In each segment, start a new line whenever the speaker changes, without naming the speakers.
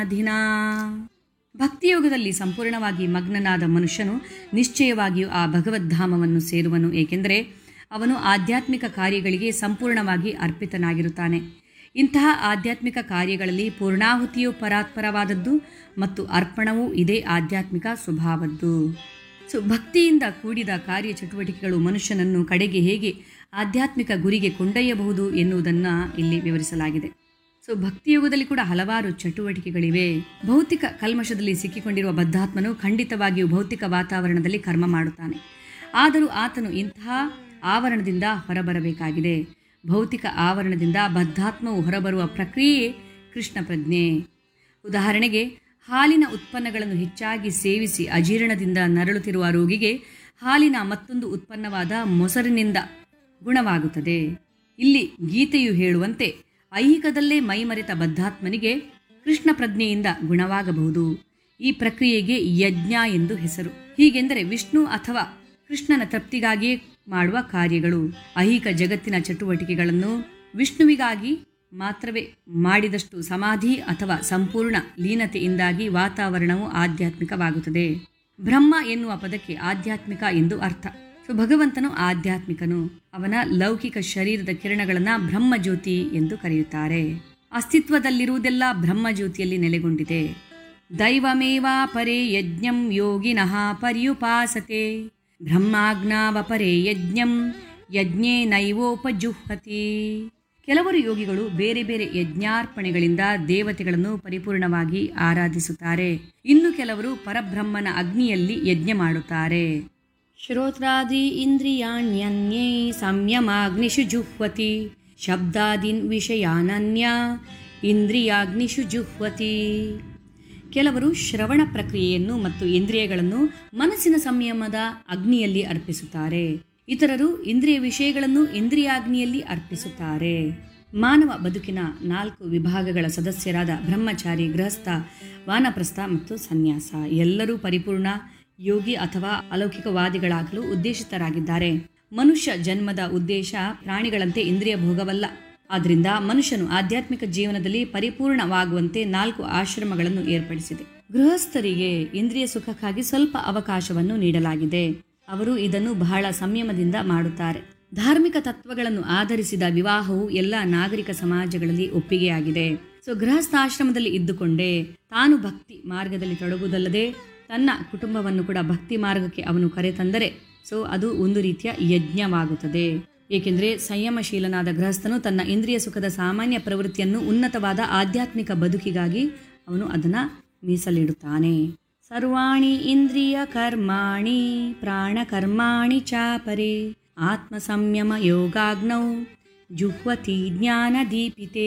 ದಿನ ಭಕ್ತಿಯೋಗದಲ್ಲಿ ಸಂಪೂರ್ಣವಾಗಿ ಮಗ್ನನಾದ ಮನುಷ್ಯನು ನಿಶ್ಚಯವಾಗಿಯೂ ಆ ಭಗವದ್ಧಾಮವನ್ನು ಸೇರುವನು ಏಕೆಂದರೆ ಅವನು ಆಧ್ಯಾತ್ಮಿಕ ಕಾರ್ಯಗಳಿಗೆ ಸಂಪೂರ್ಣವಾಗಿ ಅರ್ಪಿತನಾಗಿರುತ್ತಾನೆ ಇಂತಹ ಆಧ್ಯಾತ್ಮಿಕ ಕಾರ್ಯಗಳಲ್ಲಿ ಪೂರ್ಣಾಹುತಿಯು ಪರಾತ್ಪರವಾದದ್ದು ಮತ್ತು ಅರ್ಪಣವೂ ಇದೇ ಆಧ್ಯಾತ್ಮಿಕ ಸ್ವಭಾವದ್ದು ಸೊ ಭಕ್ತಿಯಿಂದ ಕೂಡಿದ ಕಾರ್ಯ ಚಟುವಟಿಕೆಗಳು ಮನುಷ್ಯನನ್ನು ಕಡೆಗೆ ಹೇಗೆ ಆಧ್ಯಾತ್ಮಿಕ ಗುರಿಗೆ ಕೊಂಡೊಯ್ಯಬಹುದು ಎನ್ನುವುದನ್ನು ಇಲ್ಲಿ ವಿವರಿಸಲಾಗಿದೆ ಸೊ ಭಕ್ತಿಯೋಗದಲ್ಲಿ ಕೂಡ ಹಲವಾರು ಚಟುವಟಿಕೆಗಳಿವೆ ಭೌತಿಕ ಕಲ್ಮಶದಲ್ಲಿ ಸಿಕ್ಕಿಕೊಂಡಿರುವ ಬದ್ಧಾತ್ಮನು ಖಂಡಿತವಾಗಿಯೂ ಭೌತಿಕ ವಾತಾವರಣದಲ್ಲಿ ಕರ್ಮ ಮಾಡುತ್ತಾನೆ ಆದರೂ ಆತನು ಇಂತಹ ಆವರಣದಿಂದ ಹೊರಬರಬೇಕಾಗಿದೆ ಭೌತಿಕ ಆವರಣದಿಂದ ಬದ್ಧಾತ್ಮವು ಹೊರಬರುವ ಪ್ರಕ್ರಿಯೆ ಕೃಷ್ಣ ಪ್ರಜ್ಞೆ ಉದಾಹರಣೆಗೆ ಹಾಲಿನ ಉತ್ಪನ್ನಗಳನ್ನು ಹೆಚ್ಚಾಗಿ ಸೇವಿಸಿ ಅಜೀರ್ಣದಿಂದ ನರಳುತ್ತಿರುವ ರೋಗಿಗೆ ಹಾಲಿನ ಮತ್ತೊಂದು ಉತ್ಪನ್ನವಾದ ಮೊಸರಿನಿಂದ ಗುಣವಾಗುತ್ತದೆ ಇಲ್ಲಿ ಗೀತೆಯು ಹೇಳುವಂತೆ ಐಹಿಕದಲ್ಲೇ ಮೈಮರೆತ ಬದ್ಧಾತ್ಮನಿಗೆ ಕೃಷ್ಣ ಪ್ರಜ್ಞೆಯಿಂದ ಗುಣವಾಗಬಹುದು ಈ ಪ್ರಕ್ರಿಯೆಗೆ ಯಜ್ಞ ಎಂದು ಹೆಸರು ಹೀಗೆಂದರೆ ವಿಷ್ಣು ಅಥವಾ ಕೃಷ್ಣನ ತೃಪ್ತಿಗಾಗಿಯೇ ಮಾಡುವ ಕಾರ್ಯಗಳು ಐಹಿಕ ಜಗತ್ತಿನ ಚಟುವಟಿಕೆಗಳನ್ನು ವಿಷ್ಣುವಿಗಾಗಿ ಮಾತ್ರವೇ ಮಾಡಿದಷ್ಟು ಸಮಾಧಿ ಅಥವಾ ಸಂಪೂರ್ಣ ಲೀನತೆಯಿಂದಾಗಿ ವಾತಾವರಣವು ಆಧ್ಯಾತ್ಮಿಕವಾಗುತ್ತದೆ ಬ್ರಹ್ಮ ಎನ್ನುವ ಪದಕ್ಕೆ ಆಧ್ಯಾತ್ಮಿಕ ಎಂದು ಅರ್ಥ ಸೊ ಭಗವಂತನು ಆಧ್ಯಾತ್ಮಿಕನು ಅವನ ಲೌಕಿಕ ಶರೀರದ ಕಿರಣಗಳನ್ನು ಬ್ರಹ್ಮಜ್ಯೋತಿ ಎಂದು ಕರೆಯುತ್ತಾರೆ ಅಸ್ತಿತ್ವದಲ್ಲಿರುವುದೆಲ್ಲ ಬ್ರಹ್ಮಜ್ಯೋತಿಯಲ್ಲಿ ನೆಲೆಗೊಂಡಿದೆ ದೈವಮೇವಾ ಪರೇ ಯಜ್ಞಂ ಯೋಗಿನಃ ಪರ್ಯುಪಾಸತೆ ಬ್ರಹ್ಮಾಜ್ಞಾವಪರೇ ಯಜ್ಞಂ ಯಜ್ಞೇ ನೈವೋಪಜುಹತಿ ಕೆಲವರು ಯೋಗಿಗಳು ಬೇರೆ ಬೇರೆ ಯಜ್ಞಾರ್ಪಣೆಗಳಿಂದ ದೇವತೆಗಳನ್ನು ಪರಿಪೂರ್ಣವಾಗಿ ಆರಾಧಿಸುತ್ತಾರೆ ಇನ್ನು ಕೆಲವರು ಪರಬ್ರಹ್ಮನ ಅಗ್ನಿಯಲ್ಲಿ ಯಜ್ಞ ಮಾಡುತ್ತಾರೆ ಶ್ರೋತ್ರಾದಿ ಇಂದ್ರಿಯಾಣ್ಯನ್ಯೇ ಸಂಯಮಾಗ್ನಿಷು ಜುಹ್ವತಿ ಶಬ್ದಾದಿನ್ ವಿಷಯಾನನ್ಯ ಇಂದ್ರಿಯಾಗ್ನಿಷು ಜುಹ್ವತಿ ಕೆಲವರು ಶ್ರವಣ ಪ್ರಕ್ರಿಯೆಯನ್ನು ಮತ್ತು ಇಂದ್ರಿಯಗಳನ್ನು ಮನಸ್ಸಿನ ಸಂಯಮದ ಅಗ್ನಿಯಲ್ಲಿ ಅರ್ಪಿಸುತ್ತಾರೆ ಇತರರು ಇಂದ್ರಿಯ ವಿಷಯಗಳನ್ನು ಇಂದ್ರಿಯಾಗ್ನಿಯಲ್ಲಿ ಅರ್ಪಿಸುತ್ತಾರೆ ಮಾನವ ಬದುಕಿನ ನಾಲ್ಕು ವಿಭಾಗಗಳ ಸದಸ್ಯರಾದ ಬ್ರಹ್ಮಚಾರಿ ಗೃಹಸ್ಥ ವಾನಪ್ರಸ್ಥ ಮತ್ತು ಸನ್ಯಾಸ ಎಲ್ಲರೂ ಪರಿಪೂರ್ಣ ಯೋಗಿ ಅಥವಾ ಅಲೌಕಿಕವಾದಿಗಳಾಗಲು ಉದ್ದೇಶಿತರಾಗಿದ್ದಾರೆ ಮನುಷ್ಯ ಜನ್ಮದ ಉದ್ದೇಶ ಪ್ರಾಣಿಗಳಂತೆ ಇಂದ್ರಿಯ ಭೋಗವಲ್ಲ ಆದ್ದರಿಂದ ಮನುಷ್ಯನು ಆಧ್ಯಾತ್ಮಿಕ ಜೀವನದಲ್ಲಿ ಪರಿಪೂರ್ಣವಾಗುವಂತೆ ನಾಲ್ಕು ಆಶ್ರಮಗಳನ್ನು ಏರ್ಪಡಿಸಿದೆ ಗೃಹಸ್ಥರಿಗೆ ಇಂದ್ರಿಯ ಸುಖಕ್ಕಾಗಿ ಸ್ವಲ್ಪ ಅವಕಾಶವನ್ನು ನೀಡಲಾಗಿದೆ ಅವರು ಇದನ್ನು ಬಹಳ ಸಂಯಮದಿಂದ ಮಾಡುತ್ತಾರೆ ಧಾರ್ಮಿಕ ತತ್ವಗಳನ್ನು ಆಧರಿಸಿದ ವಿವಾಹವು ಎಲ್ಲ ನಾಗರಿಕ ಸಮಾಜಗಳಲ್ಲಿ ಒಪ್ಪಿಗೆಯಾಗಿದೆ ಸೊ ಗೃಹಸ್ಥಾಶ್ರಮದಲ್ಲಿ ಇದ್ದುಕೊಂಡೇ ತಾನು ಭಕ್ತಿ ಮಾರ್ಗದಲ್ಲಿ ತೊಡಗುವುದಲ್ಲದೆ ತನ್ನ ಕುಟುಂಬವನ್ನು ಕೂಡ ಭಕ್ತಿ ಮಾರ್ಗಕ್ಕೆ ಅವನು ಕರೆತಂದರೆ ಸೊ ಅದು ಒಂದು ರೀತಿಯ ಯಜ್ಞವಾಗುತ್ತದೆ ಏಕೆಂದರೆ ಸಂಯಮಶೀಲನಾದ ಗೃಹಸ್ಥನು ತನ್ನ ಇಂದ್ರಿಯ ಸುಖದ ಸಾಮಾನ್ಯ ಪ್ರವೃತ್ತಿಯನ್ನು ಉನ್ನತವಾದ ಆಧ್ಯಾತ್ಮಿಕ ಬದುಕಿಗಾಗಿ ಅವನು ಅದನ್ನು ಮೀಸಲಿಡುತ್ತಾನೆ ಸರ್ವಾಣಿ ಇಂದ್ರಿಯ ಕರ್ಮಾಣಿ ಪ್ರಾಣಕರ್ಮಾಣಿ ಚಾಪರೆ ಆತ್ಮ ಸಂಯಮ ಯೋಗಾಗ್ನೌ ಜುಹ್ವತಿ ಜ್ಞಾನ ದೀಪಿತೆ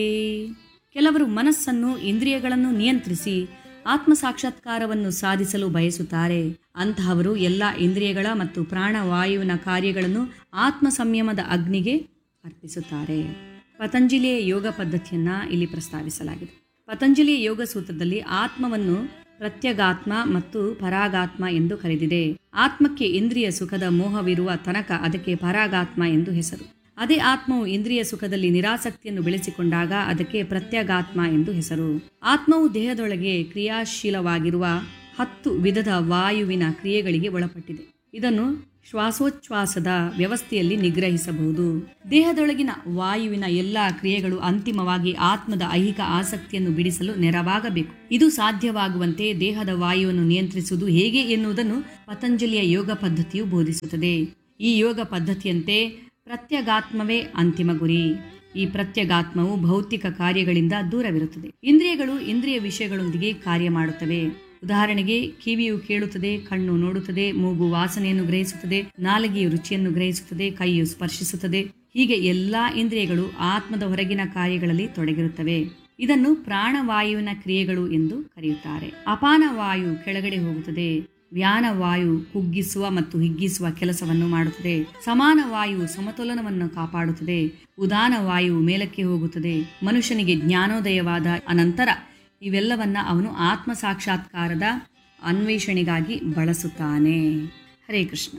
ಕೆಲವರು ಮನಸ್ಸನ್ನು ಇಂದ್ರಿಯಗಳನ್ನು ನಿಯಂತ್ರಿಸಿ ಆತ್ಮ ಸಾಕ್ಷಾತ್ಕಾರವನ್ನು ಸಾಧಿಸಲು ಬಯಸುತ್ತಾರೆ ಅಂತಹವರು ಎಲ್ಲ ಇಂದ್ರಿಯಗಳ ಮತ್ತು ಪ್ರಾಣವಾಯುವಿನ ಕಾರ್ಯಗಳನ್ನು ಆತ್ಮ ಸಂಯಮದ ಅಗ್ನಿಗೆ ಅರ್ಪಿಸುತ್ತಾರೆ ಪತಂಜಲಿಯ ಯೋಗ ಪದ್ಧತಿಯನ್ನ ಇಲ್ಲಿ ಪ್ರಸ್ತಾವಿಸಲಾಗಿದೆ ಪತಂಜಲಿಯ ಯೋಗ ಸೂತ್ರದಲ್ಲಿ ಆತ್ಮವನ್ನು ಪ್ರತ್ಯಗಾತ್ಮ ಮತ್ತು ಪರಾಗಾತ್ಮ ಎಂದು ಕರೆದಿದೆ ಆತ್ಮಕ್ಕೆ ಇಂದ್ರಿಯ ಸುಖದ ಮೋಹವಿರುವ ತನಕ ಅದಕ್ಕೆ ಪರಾಗಾತ್ಮ ಎಂದು ಹೆಸರು ಅದೇ ಆತ್ಮವು ಇಂದ್ರಿಯ ಸುಖದಲ್ಲಿ ನಿರಾಸಕ್ತಿಯನ್ನು ಬೆಳೆಸಿಕೊಂಡಾಗ ಅದಕ್ಕೆ ಪ್ರತ್ಯಗಾತ್ಮ ಎಂದು ಹೆಸರು ಆತ್ಮವು ದೇಹದೊಳಗೆ ಕ್ರಿಯಾಶೀಲವಾಗಿರುವ ಹತ್ತು ವಿಧದ ವಾಯುವಿನ ಕ್ರಿಯೆಗಳಿಗೆ ಒಳಪಟ್ಟಿದೆ ಇದನ್ನು ಶ್ವಾಸೋಚ್ಛ್ವಾಸದ ವ್ಯವಸ್ಥೆಯಲ್ಲಿ ನಿಗ್ರಹಿಸಬಹುದು ದೇಹದೊಳಗಿನ ವಾಯುವಿನ ಎಲ್ಲಾ ಕ್ರಿಯೆಗಳು ಅಂತಿಮವಾಗಿ ಆತ್ಮದ ಐಹಿಕ ಆಸಕ್ತಿಯನ್ನು ಬಿಡಿಸಲು ನೆರವಾಗಬೇಕು ಇದು ಸಾಧ್ಯವಾಗುವಂತೆ ದೇಹದ ವಾಯುವನ್ನು ನಿಯಂತ್ರಿಸುವುದು ಹೇಗೆ ಎನ್ನುವುದನ್ನು ಪತಂಜಲಿಯ ಯೋಗ ಪದ್ಧತಿಯು ಬೋಧಿಸುತ್ತದೆ ಈ ಯೋಗ ಪದ್ಧತಿಯಂತೆ ಪ್ರತ್ಯಗಾತ್ಮವೇ ಅಂತಿಮ ಗುರಿ ಈ ಪ್ರತ್ಯಗಾತ್ಮವು ಭೌತಿಕ ಕಾರ್ಯಗಳಿಂದ ದೂರವಿರುತ್ತದೆ ಇಂದ್ರಿಯಗಳು ಇಂದ್ರಿಯ ವಿಷಯಗಳೊಂದಿಗೆ ಕಾರ್ಯ ಮಾಡುತ್ತವೆ ಉದಾಹರಣೆಗೆ ಕಿವಿಯು ಕೇಳುತ್ತದೆ ಕಣ್ಣು ನೋಡುತ್ತದೆ ಮೂಗು ವಾಸನೆಯನ್ನು ಗ್ರಹಿಸುತ್ತದೆ ನಾಲಿಗೆಯು ರುಚಿಯನ್ನು ಗ್ರಹಿಸುತ್ತದೆ ಕೈಯು ಸ್ಪರ್ಶಿಸುತ್ತದೆ ಹೀಗೆ ಎಲ್ಲಾ ಇಂದ್ರಿಯಗಳು ಆತ್ಮದ ಹೊರಗಿನ ಕಾರ್ಯಗಳಲ್ಲಿ ತೊಡಗಿರುತ್ತವೆ ಇದನ್ನು ಪ್ರಾಣವಾಯುವಿನ ಕ್ರಿಯೆಗಳು ಎಂದು ಕರೆಯುತ್ತಾರೆ ಅಪಾನ ವಾಯು ಕೆಳಗಡೆ ಹೋಗುತ್ತದೆ ವ್ಯಾನ ವಾಯು ಕುಗ್ಗಿಸುವ ಮತ್ತು ಹಿಗ್ಗಿಸುವ ಕೆಲಸವನ್ನು ಮಾಡುತ್ತದೆ ಸಮಾನ ವಾಯು ಸಮತೋಲನವನ್ನು ಕಾಪಾಡುತ್ತದೆ ಉದಾನ ವಾಯು ಮೇಲಕ್ಕೆ ಹೋಗುತ್ತದೆ ಮನುಷ್ಯನಿಗೆ ಜ್ಞಾನೋದಯವಾದ ಅನಂತರ ಇವೆಲ್ಲವನ್ನ ಅವನು ಆತ್ಮ ಸಾಕ್ಷಾತ್ಕಾರದ ಅನ್ವೇಷಣೆಗಾಗಿ ಬಳಸುತ್ತಾನೆ ಹರೇ ಕೃಷ್ಣ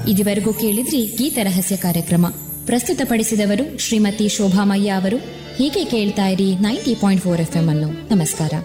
ಇದುವರೆಗೂ ಕೇಳಿದ್ರಿ ಗೀತರಹಸ್ಯ ಕಾರ್ಯಕ್ರಮ ಪ್ರಸ್ತುತಪಡಿಸಿದವರು ಶ್ರೀಮತಿ ಶೋಭಾಮಯ್ಯ ಅವರು ಹೀಗೆ ಕೇಳ್ತಾ ಇರಿ ninety point four F M ಅನ್ನು ನಮಸ್ಕಾರ